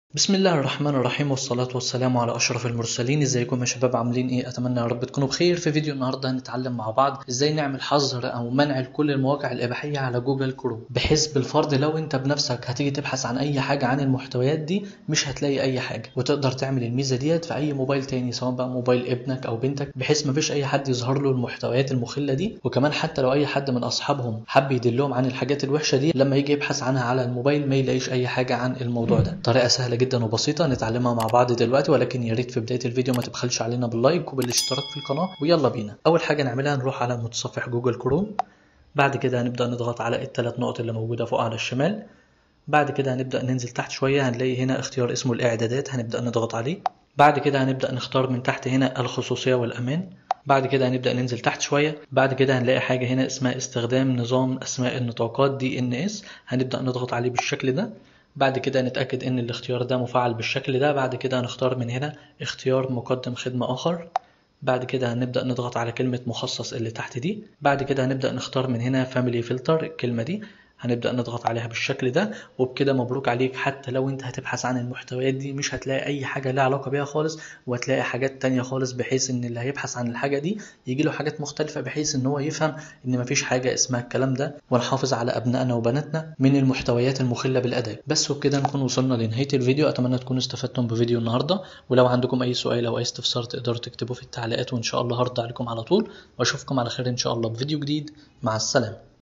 بسم الله الرحمن الرحيم والصلاة والسلام على أشرف المرسلين ازيكم يا شباب عاملين ايه أتمنى يا رب تكونوا بخير في فيديو النهاردة هنتعلم مع بعض ازاي نعمل حظر أو منع لكل المواقع الإباحية على جوجل كروم بحيث بالفرض لو انت بنفسك هتيجي تبحث عن أي حاجة عن المحتويات دي مش هتلاقي أي حاجة وتقدر تعمل الميزة ديت في أي موبايل تاني سواء بقى موبايل ابنك أو بنتك بحيث مفيش أي حد يظهر له المحتويات المخلة دي وكمان حتى لو أي حد من أصحابهم حب يدلهم عن الحاجات الوحشة دي لما يجي يبحث عنها على الموبايل ما يلاقيش أي حاجة عن الموضوع ده طريقة سهلة جدا وبسيطة نتعلمها مع بعض دلوقتي ولكن يا ريت في بدايه الفيديو ما تبخلش علينا باللايك وبالاشتراك في القناه ويلا بينا اول حاجه نعملها نروح على متصفح جوجل كروم بعد كده هنبدا نضغط على الثلاث نقط اللي موجوده فوق على الشمال بعد كده هنبدا ننزل تحت شويه هنلاقي هنا اختيار اسمه الاعدادات هنبدا نضغط عليه بعد كده هنبدا نختار من تحت هنا الخصوصيه والامان بعد كده هنبدا ننزل تحت شويه بعد كده هنلاقي حاجه هنا اسمها استخدام نظام اسماء النطاقات دي ان اس هنبدا نضغط عليه بالشكل ده بعد كده نتأكد ان الاختيار ده مفعل بالشكل ده بعد كده هنختار من هنا اختيار مقدم خدمة آخر بعد كده هنبدأ نضغط على كلمة مخصص اللي تحت دي بعد كده هنبدأ نختار من هنا فاميلي فلتر الكلمة دي هنبدأ نضغط عليها بالشكل ده وبكده مبروك عليك حتى لو انت هتبحث عن المحتويات دي مش هتلاقي اي حاجة لها علاقة بيها خالص وهتلاقي حاجات تانية خالص بحيث ان اللي هيبحث عن الحاجة دي يجي له حاجات مختلفة بحيث ان هو يفهم ان مفيش حاجة اسمها الكلام ده ونحافظ على ابنائنا وبناتنا من المحتويات المخلة بالاداب بس وبكده نكون وصلنا لنهاية الفيديو اتمنى تكونوا استفدتم بفيديو النهاردة ولو عندكم اي سؤال او اي استفسار تقدروا تكتبوه في التعليقات وان شاء الله هرد عليكم على طول واشوفكم على خير ان شاء الله بفيديو جديد مع السلامة